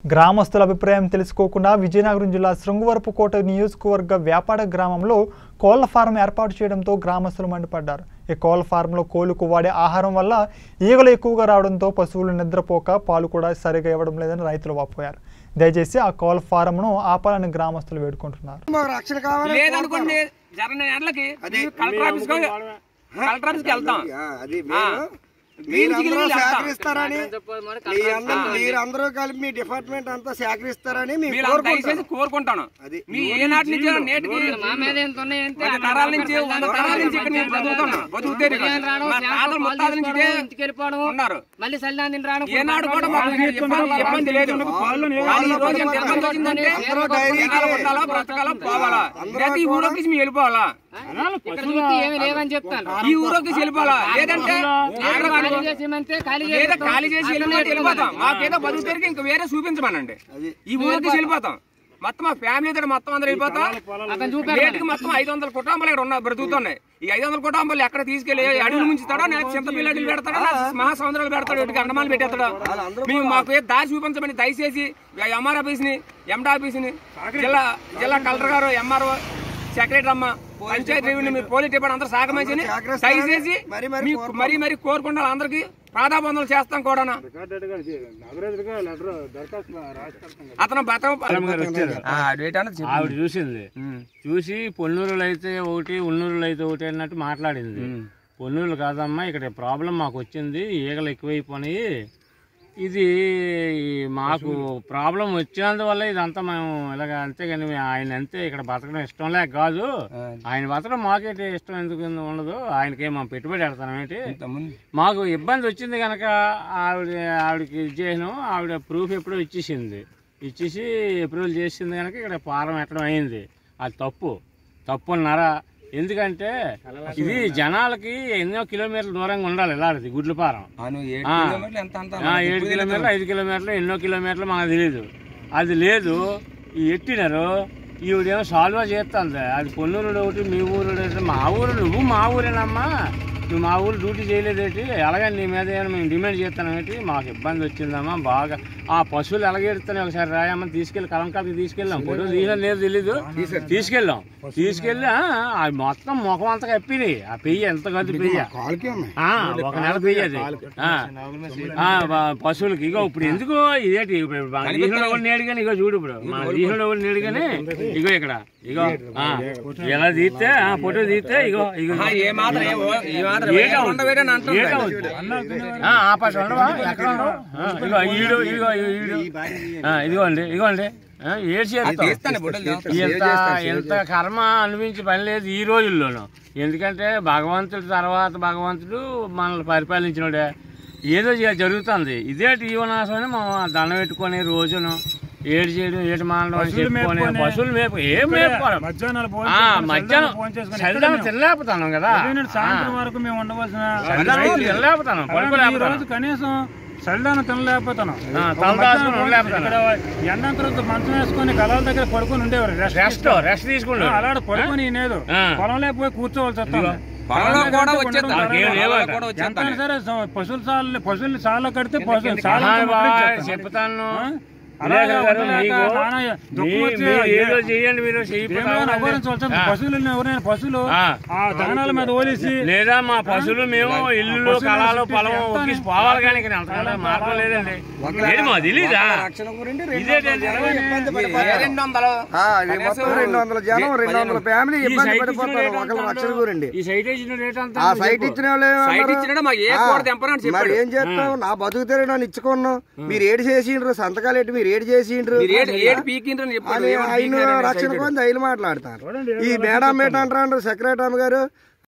గ్రామస్తుల అభిప్రాయం తెలుసుకోకుండా విజయనగరం జిల్లా శృంగవరపుకోట నియోజకవర్గ వ్యాపార గ్రామంలో కోళ్ల ఫారం ఏర్పాటు చేయడంతో గ్రామస్తులు మండిపడ్డారు ఈ కోళ్ల ఫారంలో కోళ్లకు వాడే ఆహారం వల్ల ఈగలు ఎక్కువగా రావడంతో పశువులు నిద్రపోక పాలు కూడా సరిగా ఇవ్వడం లేదని రైతులు వాపోయారు దయచేసి ఆ కోళ్ల ఫారంను ఆపాలని గ్రామస్తులు వేడుకుంటున్నారు మాకు రక్షణ కావాలి లేదనుకోండి జరగని నెలలకి కలెక్టర్ ఆఫీస్ కి కలెక్టర్ ఆఫీస్ కి వెళ్తాం ఆ, అది మీరు మీరందరూ సేకరిస్తారని మీ అందరూ మీరందరూ కలిపి మీ డిపార్ట్మెంట్ అంతా సేకరిస్తారని మేము మీరు దయచేసి కోరుకుంటాను అది. మీ ఏనాటి నుంచి నేటికి మా మీద ఎంత ఉన్నాయంటే పది తరాల నుంచి వంద తరాల నుంచి ఇక్కడ నేను బతుకుతున్నా బతుకుతారు ఇక్కడ. రావడం, మా తాతలు పాలు ముత్తాతల నుంచి ఇదే ఇంటికి వెళ్ళిపోవడం ఉన్నారు మళ్ళీ చల్లాని రావడం ఏనాడు కూడా మాకు ఇబ్బంది ఇబ్బంది లేదు కానీ ఈ రోజు ఎంత ఇబ్బంది వచ్చిందంటే జనాలు ఉండాలా బ్రతకాలా పోవాలా లేకపోతే ఈ ఊరోకి మేము వెళ్ళిపోవాలా ఇక్కడ చూస్తే ఏమీ లేవని చెప్తాను ఈ ఊరోకి వెళ్ళిపోవాలా లేదంటే ఏదో ఖాళీ చేసేయమంటే ఖాళీ లేదా చేసేస్తాం. ఖాళీ చేసి వెళ్ళిపోతే వెళ్ళిపోతాం మాకేదో బతుకుతారికి ఇంకా వేరే చూపించమనండి ఈ ఊరికి వెళ్ళిపోతాం మొత్తం మా ఫ్యామిలీ తోటి మొత్తం అందరూ వెళ్ళిపోతాం అతను చూపారు రేటుకి మొత్తం ఐదు వందల కుటుంబాలు ఇక్కడ ఉన్నాయి బ్రతుకుతున్నాయి ఈ ఐదు వందల కుటుంబాలు ఎక్కడ తీసుకెళ్లి అడవులు ముంచుతాడో నేను చింతపిల్లి అడవులు పెడతాడో నా మహాసముద్రాలు పెడతాడు ఇటుకి అండమాలు పెట్టేస్తాడు మేము మాకు ఏ దారి చూపించమని దయచేసి ఎంఆర్ ఆఫీస్ ని ఎండా ఆఫీస్ ని జిల్లా జిల్లా కలెక్టర్ గారు ఎంఆర్ఓ సెక్రటరీ అమ్మ పంచాయతీ రెవెన్యూ మీ పోలీస్ డిపార్ట్మెంట్ అందరూ సహకరించని దయచేసి మరి మరి మీకు మరీ మరీ కోరుకుంటాను అందరికి ప్రాధాబంధులు చేస్తాం కూడా అతను బతం ఆవిడ చూసింది చూసి పొన్నూరులో అయితే ఒకటి ఉన్నూరులో అయితే ఒకటి అన్నట్టు మాట్లాడింది పొన్నూరులు కాదమ్మా ఇక్కడ ప్రాబ్లం మాకు వచ్చింది ఈగలు ఎక్కువైపోయినాయి ఇది మాకు ప్రాబ్లం వచ్చినందువల్ల ఇదంతా మేము ఇలాగ అంతేగాని మేము ఆయన అంతే ఇక్కడ బతకడం ఇష్టం లేక కాదు ఆయన బతకడం మాకేంటి ఇష్టం ఎందుకు ఉండదు ఆయనకేం మనం పెట్టుబడి పెడతాం ఏంటి మాకు ఇబ్బంది వచ్చింది కనుక ఆవిడ ఆవిడకి ఇది చేయను ఆవిడ ప్రూఫ్ ఎప్పుడో ఇచ్చేసింది ఇచ్చేసి అప్రూవల్ చేసింది కనుక ఇక్కడ ఫారం ఎట్టడం అయింది అది తప్పు తప్పున్నారా ఎందుకంటే ఇది జనాలకి ఎన్నో కిలోమీటర్ల దూరంగా ఉండాలి ఇలాంటిది గుడ్ల ఫారం ఆ, ఆ, ఏడు కిలోమీటర్లు ఐదు కిలోమీటర్లు ఎన్నో కిలోమీటర్లు మనకు తెలియదు అది లేదు ఈ ఎట్టినారు ఈవిడేమో సాల్వ్ చేస్తుంది అది పొన్నూరు ఒకటి మీ ఊరు ఒకటి మా ఊరు నువ్వు మా ఊరేనమ్మా నువ్వు మా ఊరు డ్యూటీ చేయలేదేటి అలాగే నీ మీద ఏమైనా మేము డిమాండ్ చేస్తానేటి మాకు ఇబ్బంది వచ్చిందమ్మా బాగా ఆ పశువులు ఎలాగెడుతున్నాయి ఒకసారి రాయమ్మా తీసుకెళ్ళి కలంకాలకి తీసుకెళ్ళాం ఫోటో తీసిన లేదు తెలీదు తీసుకెళ్ళాం తీసుకెళ్ళి ఆ, ఆ మొత్తం ముఖం అంతా కప్పినాయి ఆ పెయ్యి ఎంత గది పెయ్య ఆ, ఒక నెల పెయ్యి అది ఆ, ఆ, బ- పశువులకి ఇగో ఇప్పుడు ఎందుకు ఇదేంటి ఇప్పుడు మా దీహంలో కూడా నేడు కానీ ఇగో చూడు ఇప్పుడు మా దీహంలో కూడా నేడు కానీ ఇగో ఇక్కడ ఇగో ఆ, ఎలా తీస్తే ఆ, ఫోటో తీస్తే ఇగో ఇగో ఏ మాత్రం ఏ ఓ- ఏ మాత్రం ఏటా వేరే ఉండవేరే అంటుంది ఏటా వద్దు. ఆ, ఆ పశు ఉండవా ఎక్కడ ఉండవు ఆ, ఇగో ఈడు ఇగో ఈడు ఆ, ఇదిగోండి ఇదిగోండి ఆ, ఏడు చేస్తాం తీస్తాను ఫోటోలు తీస్తాను. ఎంత ఎంత కర్మ అనిపించి పని లేదు ఈ రోజుల్లోనూ ఎందుకంటే భగవంతుడి తర్వాత భగవంతుడు మనల్ని పరిపాలించినోడే ఏదో జ- జరుగుతుంది ఇదే జీవనాశం అని మనం దండం పెట్టుకొని రోజును ఏడు చేయడం ఏడు మానడం అని చెప్పుకొని పశువులు మేపు ఏం మేపుకోవాలి మధ్యాహ్నాలు భోజనం ఆ, చేసుకొని మధ్యాహ్నం చల్లగా భోజనం చేసుకొని చలిదానం ఇక్కడ తినలేకపోతాను కదా మేము సాయంత్రం వరకు మేము ఉండవలసిన చలిదానం తినలేకపోతాను అలాంటి ఈ పడుకోలేకపోతాను రోజు కనీసం చలిదానం తినలేకపోతాను ఆ, ఒక తలదాచుకొని మధ్యాహ్నం ఉండలేకపోతాను. ఇక్కడ ఎండ తర్వాత మంచం వేసుకొని గలాల దగ్గర పడుకొని ఉండేవారు రెస్ట్ రెస్ట్ రెస్ట్ తీసుకుంటాడు అలాంటి పడుకొని లేదు ఆ. పొలంలో పోయి కూర్చోవాల్సి వస్తుంది పొలంలో కూడా పొలంలో వచ్చేస్తాను. ఉండడం ఏం లేవు పొలంలో అక్కడ. కూడా ఎంతైనా వచ్చేస్తాను. సరే స- పశువుల సార్లు పశువులు చాలా కడితే పశువులు చాలా సహాయ బాయ్ ముద్రించేస్తాం. చెప్తాను అలాగే విలేకరు గారు ఉండలేక మీకు నానా దుఃఖం మీ- వచ్చి మీరు ఏదో చేయండి మీరు ఏమైనా అఘోరించవలసి వస్తుంది. పశువులను ఎవరైనా పశువులు ఆ. ఆ దహనాల మీద ఓలేసి లేదా మా పశువులు మేము ఇల్లు కళాలు పొలం ఒక్కేసి పోవాలి కానీ ఇక్కడ అంతకంటే మార్గం లేదండి ఏంటి మా తెలీదా రక్షణ గురించి రెండు ఇదేంటండి ఇబ్బంది ఏ పడిపోతారు రెండు వందలు ఆ, ఇది మొత్తం రెండు వందల జనం రెండు వందల ఫ్యామిలీ ఈ ఇబ్బంది సైట్ ఇచ్చిన పడిపోతారు రేట్ ఒకళ్ళ ఎంత రక్షణ గురించి ఈ సైట్ ఇచ్చిన రేట్ అంతా ఆ సైట్ ఇచ్చిన వాళ్ళు సైట్ ఏమన్నారు? ఇచ్చినాడు మాకు ఏ ఆ, కూడ తెంపనని మరి చెప్పాడు ఏం చేస్తాం నా బతుకుతారే నన్ను ఇచ్చుకున్నాం మీరు ఏడు చేసిండ్రు సంతకాలు ఎట్టి మీరు ఏడు చేసిండ్రు మీరు ఏడు ఏడు పీకిండ్రని చెప్పాడు అని ఏమని ఆయన పీకినారని రక్షణ సైట్ కొంచెం ఐలు మాట్లాడతారు ఈ మేడం ఏంటంటారు సెక్రటరీ గారు